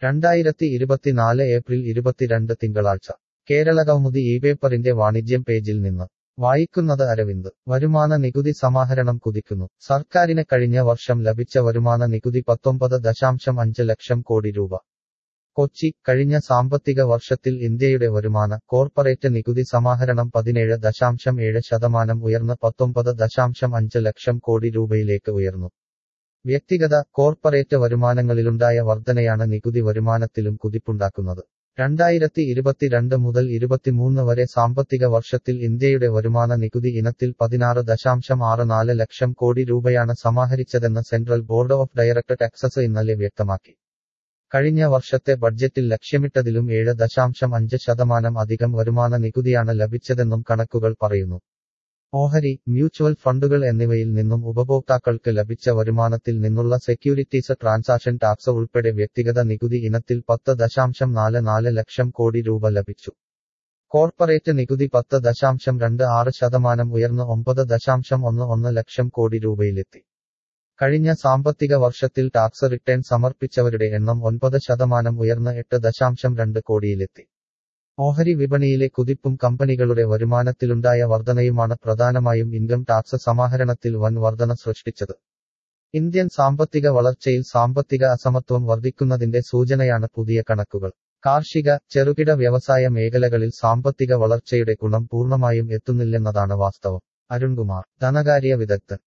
രണ്ടായിരത്തി ഇരുപത്തിനാല് ഏപ്രിൽ ഇരുപത്തിരണ്ട് തിങ്കളാഴ്ച കേരളകൗമുദി ഈ പേപ്പറിന്റെ വാണിജ്യം പേജിൽ നിന്ന് വായിക്കുന്നത് അരവിന്ദ് വരുമാന നികുതി സമാഹരണം കുതിക്കുന്നു സർക്കാരിന് കഴിഞ്ഞ വർഷം ലഭിച്ച വരുമാന നികുതി പത്തൊമ്പത് ദശാംശം അഞ്ച് ലക്ഷം കോടി രൂപ കൊച്ചി കഴിഞ്ഞ സാമ്പത്തിക വർഷത്തിൽ ഇന്ത്യയുടെ വരുമാന കോർപ്പറേറ്റ് നികുതി സമാഹരണം പതിനേഴ് ദശാംശം ഏഴ് ശതമാനം ഉയർന്ന് പത്തൊമ്പത് ദശാംശം അഞ്ച് ലക്ഷം കോടി രൂപയിലേക്ക് ഉയർന്നു വ്യക്തിഗത കോർപ്പറേറ്റ് വരുമാനങ്ങളിലുണ്ടായ വർധനയാണ് നികുതി വരുമാനത്തിലും കുതിപ്പുണ്ടാക്കുന്നത് രണ്ടായിരത്തി ഇരുപത്തിരണ്ട് മുതൽ ഇരുപത്തിമൂന്ന് വരെ സാമ്പത്തിക വർഷത്തിൽ ഇന്ത്യയുടെ വരുമാന നികുതി ഇനത്തിൽ പതിനാറ് ദശാംശം ആറ് നാല് ലക്ഷം കോടി രൂപയാണ് സമാഹരിച്ചതെന്ന് central board of director taxes ഇന്നലെ വ്യക്തമാക്കി കഴിഞ്ഞ വർഷത്തെ ബഡ്ജറ്റിൽ ലക്ഷ്യമിട്ടതിലും ഏഴ് ദശാംശം അഞ്ച് ശതമാനം അധികം വരുമാന നികുതിയാണ് ലഭിച്ചതെന്നും കണക്കുകൾ പറയുന്നു ഓഹരി മ്യൂച്വൽ ഫണ്ടുകൾ എന്നിവയിൽ നിന്നും ഉപഭോക്താക്കൾക്ക് ലഭിച്ച വരുമാനത്തിൽ നിന്നുള്ള സെക്യൂരിറ്റീസ് ട്രാൻസാക്ഷൻ ടാക്സ് ഉൾപ്പെടെ വ്യക്തിഗത നികുതി ഇനത്തിൽ പത്ത് ദശാംശം നാല് നാല് ലക്ഷം കോടി രൂപ ലഭിച്ചു കോർപ്പറേറ്റ് നികുതി പത്ത് ദശാംശം രണ്ട് ആറ് ശതമാനം ഉയർന്ന് ഒമ്പത് ദശാംശം ഒന്ന് ഒന്ന് ലക്ഷം കോടി രൂപയിലെത്തി കഴിഞ്ഞ സാമ്പത്തിക വർഷത്തിൽ ടാക്സ് റിട്ടേൺ സമർപ്പിച്ചവരുടെ എണ്ണം ഒൻപത് ശതമാനം ഉയർന്ന് എട്ട് ദശാംശം രണ്ട് കോടിയിലെത്തി ഓഹരി വിപണിയിലെ കുതിപ്പും കമ്പനികളുടെ വരുമാനത്തിലുണ്ടായ വർധനയുമാണ് പ്രധാനമായും ഇൻകം ടാക്സ് സമാഹരണത്തിൽ വൻ വർധന സൃഷ്ടിച്ചത് ഇന്ത്യൻ സാമ്പത്തിക വളർച്ചയിൽ സാമ്പത്തിക അസമത്വം വർദ്ധിക്കുന്നതിന്റെ സൂചനയാണ് പുതിയ കണക്കുകൾ കാർഷിക ചെറുകിട വ്യവസായ മേഖലകളിൽ സാമ്പത്തിക വളർച്ചയുടെ ഗുണം പൂർണ്ണമായും എത്തുന്നില്ലെന്നതാണ് വാസ്തവം അരുൺകുമാർ ധനകാര്യ വിദഗ്ധൻ